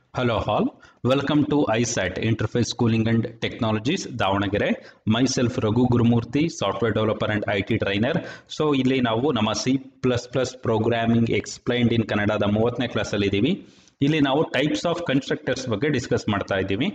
Hello all, welcome to ISAT Interface Schooling and Technologies Davanagere myself Raghu Gurumurthy software developer and I T trainer so ಇಲ್ಲಿ ನಾವು ನಮ್ಮ C plus plus programming explained in ಕನ್ನಡದ ಮೂವತ್ತನೇ ಕ್ಲಾಸಲ್ಲಿ ಇದ್ದೀವಿ ಇಲ್ಲಿ ನಾವು ಟೈಪ್ಸ್ ಆಫ್ ಕನ್ಸ್ಟ್ರಕ್ಟರ್ಸ್ ಬಗ್ಗೆ ಡಿಸ್ಕಸ್ ಮಾಡ್ತಾ ಇದ್ದೀವಿ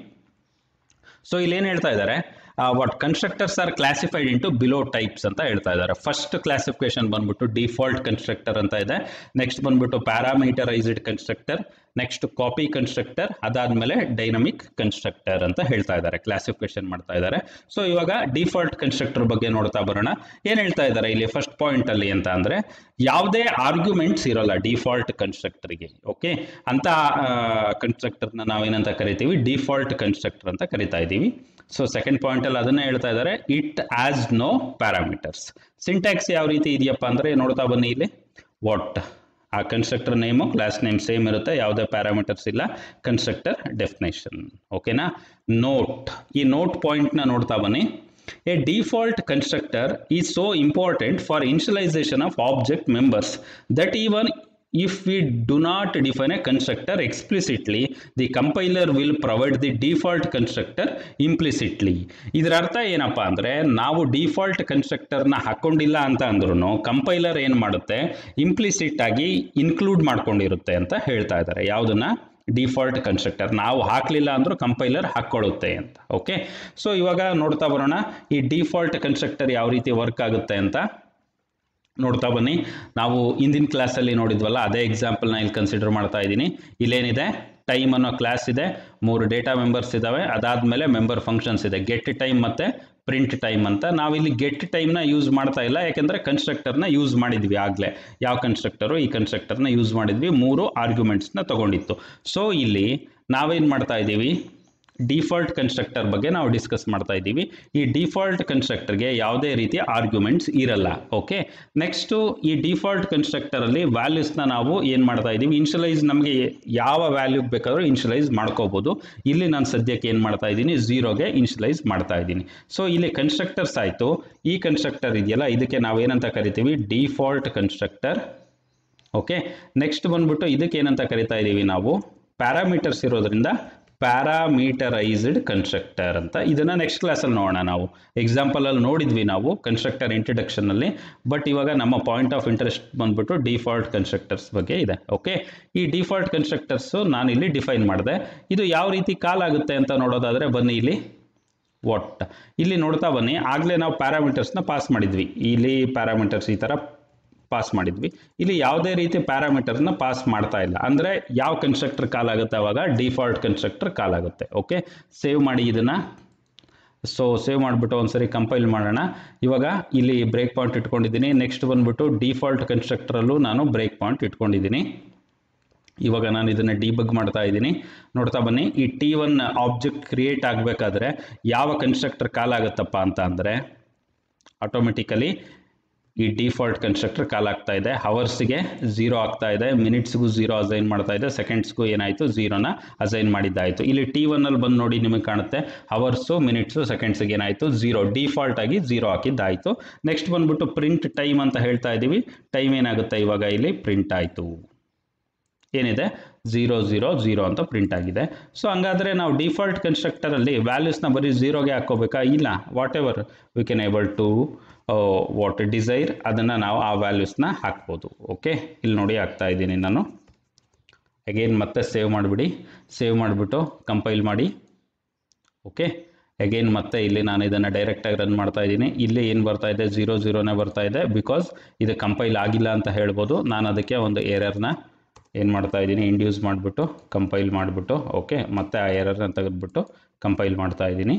ಸೊ ಇಲ್ಲಿ ಏನು ಹೇಳ್ತಾ ಇದ್ದಾರೆ what constructors are classified into below types ಅಂತ ಹೇಳ್ತಾ ಇದ್ದಾರೆ ಫಸ್ಟ್ ಕ್ಲಾಸಿಫಿಕೇಶನ್ ಬಂದ್ಬಿಟ್ಟು ಡಿಫಾಲ್ಟ್ ಕನ್ಸ್ಟ್ರಕ್ಟರ್ ಅಂತ ಇದೆ ನೆಕ್ಸ್ಟ್ ಬಂದ್ಬಿಟ್ಟು parameterized constructor next copy constructor ಅದಾದ್ಮೇಲೆ ಡೈನಮಿಕ್ ಕನ್ಸ್ಟ್ರಕ್ಟರ್ ಅಂತ ಹೇಳ್ತಾ ಇದ್ದಾರೆ ಕ್ಲಾಸಿಫಿಕೇಶನ್ ಮಾಡ್ತಾ ಇದ್ದಾರೆ ಸೊ ಇವಾಗ ಡಿಫಾಲ್ಟ್ ಕನ್ಸ್ಟ್ರಕ್ಟರ್ ಬಗ್ಗೆ ನೋಡ್ತಾ ಬರೋಣ ಏನ್ ಹೇಳ್ತಾ ಇದ್ದಾರೆ ಇಲ್ಲಿ ಫಸ್ಟ್ ಪಾಯಿಂಟ್ ಅಲ್ಲಿ ಅಂತ ಅಂದ್ರೆ ಯಾವುದೇ ಆರ್ಗ್ಯುಮೆಂಟ್ಸ್ ಇರೋಲ್ಲ ಡಿಫಾಲ್ಟ್ ಕನ್ಸ್ಟ್ರಕ್ಟರ್ಗೆ ಓಕೆ ಅಂತ ಕನ್ಸ್ಟ್ರಕ್ಟರ್ನ ನಾವೇನಂತ ಕರಿತೀವಿ ಡಿಫಾಲ್ಟ್ ಕನ್ಸ್ಟ್ರಕ್ಟರ್ ಅಂತ ಕರಿತಾ ಇದ್ದೀವಿ ಸೊ ಸೆಕೆಂಡ್ ಪಾಯಿಂಟ್ ಅಲ್ಲಿ ಅದನ್ನೇ ಹೇಳ್ತಾ ಇದ್ದಾರೆ it has no parameters syntax ಯಾವ ರೀತಿ ಇದೆಯಪ್ಪ ಅಂದ್ರೆ ನೋಡ್ತಾ ಬನ್ನಿ ಇಲ್ಲಿ ವಾಟ್ ಆ constructor name class name same ಇರುತ್ತೆ ಯಾವುದೇ ಪ್ಯಾರಾಮೀಟರ್ಸ್ ಇಲ್ಲ ಕನ್ಸ್ಟ್ರಕ್ಟರ್ ಡೆಫಿನೇಷನ್ ಓಕೆನಾ ನೋಟ್ ಈ ನೋಟ್ ಪಾಯಿಂಟ್ನ ನೋಡ್ತಾ ಬನ್ನಿ a default constructor is so important for initialization of object members that even if we do not define a constructor explicitly the compiler will provide the default constructor implicitly ಇದರ ಅರ್ಥ ಏನಪ್ಪ ಅಂದರೆ ನಾವು default ಕನ್ಸ್ಟ್ರಕ್ಟರ್ನ ಹಾಕೊಂಡಿಲ್ಲ ಅಂತ ಅಂದ್ರೂ ಕಂಪೈಲರ್ ಏನು ಮಾಡುತ್ತೆ implicit ಆಗಿ ಇನ್ಕ್ಲೂಡ್ ಮಾಡ್ಕೊಂಡಿರುತ್ತೆ ಅಂತ ಹೇಳ್ತಾ ಇದ್ದಾರೆ ಯಾವುದನ್ನ ಡಿಫಾಲ್ಟ್ ಕನ್ಸ್ಟ್ರಕ್ಟರ್ ನಾವು ಹಾಕಲಿಲ್ಲ ಅಂದ್ರೂ ಕಂಪೈಲರ್ ಹಾಕ್ಕೊಳ್ಳುತ್ತೆ ಅಂತ ಓಕೆ ಸೊ ಇವಾಗ ನೋಡ್ತಾ ಬರೋಣ ಈ ಡಿಫಾಲ್ಟ್ ಕನ್ಸ್ಟ್ರಕ್ಟರ್ ಯಾವ ರೀತಿ ವರ್ಕ್ ಆಗುತ್ತೆ ಅಂತ ನೋಡ್ತಾ ಬನ್ನಿ ನಾವು ಹಿಂದಿನ ಕ್ಲಾಸಲ್ಲಿ ನೋಡಿದ್ವಲ್ಲ ಅದೇ ಎಕ್ಸಾಂಪಲ್ನ ಇಲ್ಲಿ ಕನ್ಸಿಡರ್ ಮಾಡ್ತಾ ಇದ್ದೀನಿ ಇಲ್ಲೇನಿದೆ ಟೈಮ್ ಅನ್ನೋ ಕ್ಲಾಸ್ ಇದೆ ಮೂರು ಡೇಟಾ ಮೆಂಬರ್ಸ್ ಇದ್ದಾವೆ ಅದಾದಮೇಲೆ ಮೆಂಬರ್ ಫಂಕ್ಷನ್ಸ್ ಇದೆ ಗೆಟ್ ಟೈಮ್ ಮತ್ತು ಪ್ರಿಂಟ್ ಟೈಮ್ ಅಂತ ನಾವಿಲ್ಲಿ ಗೆಟ್ ಟೈಮ್ನ ಯೂಸ್ ಮಾಡ್ತಾ ಇಲ್ಲ ಯಾಕೆಂದರೆ ಕನ್ಸ್ಟ್ರಕ್ಟರ್ನ ಯೂಸ್ ಮಾಡಿದ್ವಿ ಆಗಲೇ ಯಾವ ಕನ್ಸ್ಟ್ರಕ್ಟರು ಈ ಕನ್ಸ್ಟ್ರಕ್ಟರ್ನ ಯೂಸ್ ಮಾಡಿದ್ವಿ ಮೂರು ಆರ್ಗ್ಯುಮೆಂಟ್ಸ್ನ ತಗೊಂಡಿತ್ತು ಸೊ ಇಲ್ಲಿ ನಾವೇನು ಮಾಡ್ತಾ ಇದ್ದೀವಿ ಡಿಫಾಲ್ಟ್ ಕನ್ಸ್ಟ್ರಕ್ಟರ್ ಬಗ್ಗೆ ನಾವು ಡಿಸ್ಕಸ್ ಮಾಡ್ತಾ ಇದ್ದೀವಿ ಈ ಡಿಫಾಲ್ಟ್ ಕನ್ಸ್ಟ್ರಕ್ಟರ್ಗೆ ಯಾವುದೇ ರೀತಿಯ ಆರ್ಗ್ಯುಮೆಂಟ್ಸ್ ಇರಲ್ಲ ಓಕೆ ನೆಕ್ಸ್ಟು ಈ ಡಿಫಾಲ್ಟ್ ಕನ್ಸ್ಟ್ರಕ್ಟರಲ್ಲಿ ವ್ಯಾಲ್ಯೂಸ್ನ ನಾವು ಏನು ಮಾಡ್ತಾ ಇದ್ದೀವಿ ಇನ್ಶಲೈಸ್ ನಮಗೆ ಯಾವ ವ್ಯಾಲ್ಯೂಗೆ ಬೇಕಾದರೂ ಇನ್ಶಲೈಸ್ ಮಾಡ್ಕೋಬೋದು ಇಲ್ಲಿ ನಾನು ಸದ್ಯಕ್ಕೆ ಏನು ಮಾಡ್ತಾ ಇದ್ದೀನಿ ಝೀರೋಗೆ ಇನ್ಶಲೈಸ್ ಮಾಡ್ತಾ ಇದ್ದೀನಿ ಸೊ ಇಲ್ಲಿ ಕನ್ಸ್ಟ್ರಕ್ಟರ್ಸ್ ಆಯಿತು ಈ ಕನ್ಸ್ಟ್ರಕ್ಟರ್ ಇದೆಯಲ್ಲ ಇದಕ್ಕೆ ನಾವೇನಂತ ಕರಿತೀವಿ ಡಿಫಾಲ್ಟ್ ಕನ್ಸ್ಟ್ರಕ್ಟರ್ ಓಕೆ ನೆಕ್ಸ್ಟ್ ಬಂದ್ಬಿಟ್ಟು ಇದಕ್ಕೆ ಏನಂತ ಕರಿತಾ ಇದ್ದೀವಿ ನಾವು ಪ್ಯಾರಾಮೀಟರ್ಸ್ ಇರೋದ್ರಿಂದ ಪ್ಯಾರಾಮೀಟರೈಸ್ಡ್ ಕನ್ಸ್ಟ್ರಕ್ಟರ್ ಅಂತ ಇದನ್ನು ನೆಕ್ಸ್ಟ್ ಕ್ಲಾಸಲ್ಲಿ ನೋಡೋಣ ನಾವು ಎಕ್ಸಾಂಪಲಲ್ಲಿ ನೋಡಿದ್ವಿ ನಾವು ಕನ್ಸ್ಟ್ರಕ್ಟರ್ ಇಂಟ್ರಡಕ್ಷನಲ್ಲಿ ಬಟ್ ಇವಾಗ ನಮ್ಮ ಪಾಯಿಂಟ್ ಆಫ್ ಇಂಟ್ರೆಸ್ಟ್ ಬಂದ್ಬಿಟ್ಟು ಡಿಫಾಲ್ಟ್ ಕನ್ಸ್ಟ್ರಕ್ಟರ್ಸ್ ಬಗ್ಗೆ ಇದೆ ಓಕೆ ಈ ಡಿಫಾಲ್ಟ್ ಕನ್ಸ್ಟ್ರಕ್ಟರ್ಸು ನಾನಿಲ್ಲಿ ಡಿಫೈನ್ ಮಾಡಿದೆ ಇದು ಯಾವ ರೀತಿ ಕಾಲ್ ಆಗುತ್ತೆ ಅಂತ ನೋಡೋದಾದರೆ ಬನ್ನಿ ಇಲ್ಲಿ ಒಟ್ ಇಲ್ಲಿ ನೋಡ್ತಾ ಬನ್ನಿ ಆಗಲೇ ನಾವು ಪ್ಯಾರಾಮೀಟರ್ಸ್ನ ಪಾಸ್ ಮಾಡಿದ್ವಿ ಇಲ್ಲಿ ಪ್ಯಾರಾಮೀಟರ್ಸ್ ಈ ಥರ ಪಾಸ್ ಮಾಡಿದ್ವಿ ಇಲ್ಲಿ ಯಾವುದೇ ರೀತಿ ಪ್ಯಾರಾಮೀಟರ್ನ ಪಾಸ್ ಮಾಡ್ತಾ ಇಲ್ಲ ಅಂದರೆ ಯಾವ ಕನ್ಸ್ಟ್ರಕ್ಟರ್ ಕಾಲ್ ಆಗುತ್ತೆ ಅವಾಗ ಡಿಫಾಲ್ಟ್ ಕನ್ಸ್ಟ್ರಕ್ಟರ್ ಕಾಲ್ ಆಗುತ್ತೆ ಓಕೆ ಸೇವ್ ಮಾಡಿ ಇದನ್ನು ಸೊ ಸೇವ್ ಮಾಡಿಬಿಟ್ಟು ಒಂದ್ಸರಿ ಕಂಪೈಲ್ ಮಾಡೋಣ ಇವಾಗ ಇಲ್ಲಿ ಬ್ರೇಕ್ ಪಾಯಿಂಟ್ ಇಟ್ಕೊಂಡಿದ್ದೀನಿ ನೆಕ್ಸ್ಟ್ ಬಂದ್ಬಿಟ್ಟು ಡಿಫಾಲ್ಟ್ ಕನ್ಸ್ಟ್ರಕ್ಟರಲ್ಲೂ ನಾನು ಬ್ರೇಕ್ ಪಾಯಿಂಟ್ ಇಟ್ಕೊಂಡಿದ್ದೀನಿ ಇವಾಗ ನಾನು ಇದನ್ನು ಡಿಬಗ್ ಮಾಡ್ತಾ ಇದ್ದೀನಿ ನೋಡ್ತಾ ಬನ್ನಿ ಈ ಟಿ ಒನ್ ಆಬ್ಜೆಕ್ಟ್ ಕ್ರಿಯೇಟ್ ಆಗಬೇಕಾದ್ರೆ ಯಾವ ಕನ್ಸ್ಟ್ರಕ್ಟರ್ ಕಾಲ್ ಆಗುತ್ತಪ್ಪ ಅಂತ ಅಂದರೆ ಆಟೋಮೆಟಿಕಲಿ ಈ ಡಿಫಾಲ್ಟ್ ಕನ್ಸ್ಟ್ರಕ್ಟರ್ ಕಾಲ್ ಆಗ್ತಾ ಇದೆ ಹವರ್ಸ್ಗೆ ಝೀರೋ ಆಗ್ತಾ ಇದೆ ಮಿನಿಟ್ಸ್ಗೂ ಝೀರೋ ಅಸೈನ್ ಮಾಡ್ತಾ ಇದೆ ಸೆಕೆಂಡ್ಸ್ಗೂ ಏನಾಯಿತು ಝೀರೋನ ಅಸೈನ್ ಮಾಡಿದ್ದಾಯಿತು ಇಲ್ಲಿ ಟಿ ಒನ್ನಲ್ಲಿ ಬಂದು ನೋಡಿ ನಿಮಗೆ ಕಾಣುತ್ತೆ ಹವರ್ಸು ಮಿನಿಟ್ಸು ಸೆಕೆಂಡ್ಸ್ಗೆ ಏನಾಯಿತು ಝೀರೋ ಡಿಫಾಲ್ಟ್ ಆಗಿ ಝೀರೋ ಹಾಕಿದ್ದಾಯಿತು ನೆಕ್ಸ್ಟ್ ಬಂದ್ಬಿಟ್ಟು ಪ್ರಿಂಟ್ ಟೈಮ್ ಅಂತ ಹೇಳ್ತಾ ಇದ್ದೀವಿ ಟೈಮ್ ಏನಾಗುತ್ತೆ ಇವಾಗ ಇಲ್ಲಿ ಪ್ರಿಂಟ್ ಆಯಿತು ಏನಿದೆ ಝೀರೋ ಝೀರೋ ಝೀರೋ ಅಂತ ಪ್ರಿಂಟ್ ಆಗಿದೆ ಸೊ ಹಂಗಾದರೆ ನಾವು ಡಿಫಾಲ್ಟ್ ಕನ್ಸ್ಟ್ರಕ್ಟರಲ್ಲಿ ವ್ಯಾಲ್ಯೂಸ್ನ ಬರೀ ಝೀರೋಗೆ ಹಾಕ್ಕೋಬೇಕಾ ಇಲ್ಲ whatever we can able to what desire ಅದನ್ನು ನಾವು ಆ ವ್ಯಾಲ್ಯೂಸ್ನ ಹಾಕ್ಬೋದು ಓಕೆ ಇಲ್ಲಿ ನೋಡಿ ಹಾಕ್ತಾ ಇದ್ದೀನಿ ನಾನು ಅಗೇನ್ ಮತ್ತೆ ಸೇವ್ ಮಾಡಿಬಿಡಿ ಸೇವ್ ಮಾಡಿಬಿಟ್ಟು ಕಂಪೈಲ್ ಮಾಡಿ ಓಕೆ ಅಗೇನ್ ಮತ್ತೆ ಇಲ್ಲಿ ನಾನು ಇದನ್ನು ಡೈರೆಕ್ಟಾಗಿ ರನ್ ಮಾಡ್ತಾ ಇದ್ದೀನಿ ಇಲ್ಲಿ ಏನು ಬರ್ತಾ ಇದೆ ಝೀರೋ ಝೀರೋನೇ ಬರ್ತಾ ಇದೆ ಬಿಕಾಸ್ ಇದು ಕಂಪೈಲ್ ಆಗಿಲ್ಲ ಅಂತ ಹೇಳ್ಬೋದು ನಾನು ಅದಕ್ಕೆ ಒಂದು ಏರರ್ನ ಏನು ಮಾಡ್ತಾ ಇದ್ದೀನಿ ಇಂಡ್ಯೂಸ್ ಮಾಡಿಬಿಟ್ಟು ಕಂಪೈಲ್ ಮಾಡಿಬಿಟ್ಟು ಓಕೆ ಮತ್ತೆ ಆ ಎರರ್ನ ತೆಗೆದುಬಿಟ್ಟು ಕಂಪೈಲ್ ಮಾಡ್ತಾ ಇದ್ದೀನಿ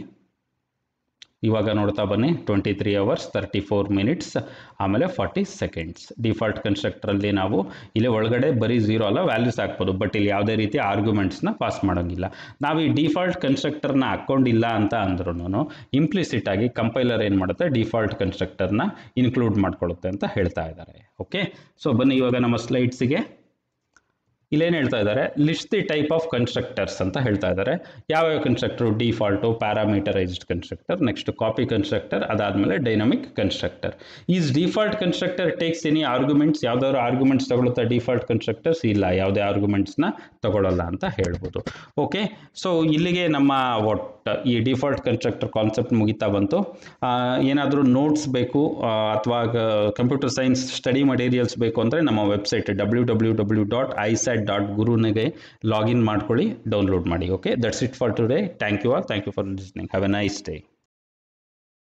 ಇವಾಗ ನೋಡ್ತಾ ಬನ್ನಿ twenty three hours thirty four minutes ಆಮೇಲೆ ಫಾರ್ಟಿ ಸೆಕೆಂಡ್ಸ್ ಡಿಫಾಲ್ಟ್ ಕನ್ಸ್ಟ್ರಕ್ಟರಲ್ಲಿ ನಾವು ಇಲ್ಲಿ ಒಳಗಡೆ ಬರೀ ಝೀರೋ ಅಲ್ಲ ವ್ಯಾಲ್ಯೂಸ್ ಹಾಕ್ಬೋದು ಬಟ್ ಇಲ್ಲಿ ಯಾವುದೇ ರೀತಿ ಆರ್ಗ್ಯುಮೆಂಟ್ಸ್ನ ಪಾಸ್ ಮಾಡೋಂಗಿಲ್ಲ ನಾವು ಈ ಡಿಫಾಲ್ಟ್ ಕನ್ಸ್ಟ್ರಕ್ಟರ್ನ ಹಾಕ್ಕೊಂಡಿಲ್ಲ ಅಂತ ಅಂದ್ರೂ ಇಂಪ್ಲಿಸಿಟ್ ಆಗಿ ಕಂಪೈಲರ್ ಏನು ಮಾಡುತ್ತೆ ಡಿಫಾಲ್ಟ್ ಕನ್ಸ್ಟ್ರಕ್ಟರ್ನ ಇನ್ಕ್ಲೂಡ್ ಮಾಡ್ಕೊಳ್ಳುತ್ತೆ ಅಂತ ಹೇಳ್ತಾ ಇದ್ದಾರೆ ಓಕೆ ಸೊ ಬನ್ನಿ ಇವಾಗ ನಮ್ಮ ಸ್ಲೈಡ್ಸಿಗೆ ಇಲ್ಲೇನು ಹೇಳ್ತಾ ಇದ್ದಾರೆ list the type of constructors ಅಂತ ಹೇಳ್ತಾ ಇದ್ದಾರೆ ಯಾವ್ಯಾವ constructor default parameterized constructor next copy constructor ಅದಾದಮೇಲೆ dynamic constructor is default constructor takes any arguments ಯಾವ್ದಾದ್ರು ಆರ್ಗ್ಯುಮೆಂಟ್ಸ್ ತಗೊಳುತ್ತಾ ಡಿಫಾಲ್ಟ್ ಕನ್ಸ್ಟ್ರಕ್ಟರ್ಸ್ ಇಲ್ಲ ಯಾವುದೇ ಆರ್ಗ್ಯುಮೆಂಟ್ಸ್ನ ತಗೊಳ್ಳಲ್ಲ ಅಂತ ಹೇಳ್ಬೋದು ಓಕೆ ಸೊ ಇಲ್ಲಿಗೆ ನಮ್ಮ ಒಟ್ಟು ಈ ಡಿಫಾಲ್ಟ್ ಕನ್ಸ್ಟ್ರಕ್ಟರ್ ಕಾನ್ಸೆಪ್ಟ್ ಮುಗಿತಾ ಬಂತು ಏನಾದರೂ ನೋಟ್ಸ್ ಬೇಕು ಅಥವಾ ಕಂಪ್ಯೂಟರ್ ಸೈನ್ಸ್ ಸ್ಟಡಿ ಮಟೀರಿಯಲ್ಸ್ ಬೇಕು ಅಂದರೆ ನಮ್ಮ website W W W dot ಐಸ್ಯಾಟ್ ಡಾಟ್ ಗುರುನಿಗೆ ಲಾಗಿನ್ ಮಾಡ್ಕೊಳ್ಳಿ ಡೌನ್ಲೋಡ್ ಮಾಡಿ okay that's it for today thank you all thank you for listening have a nice day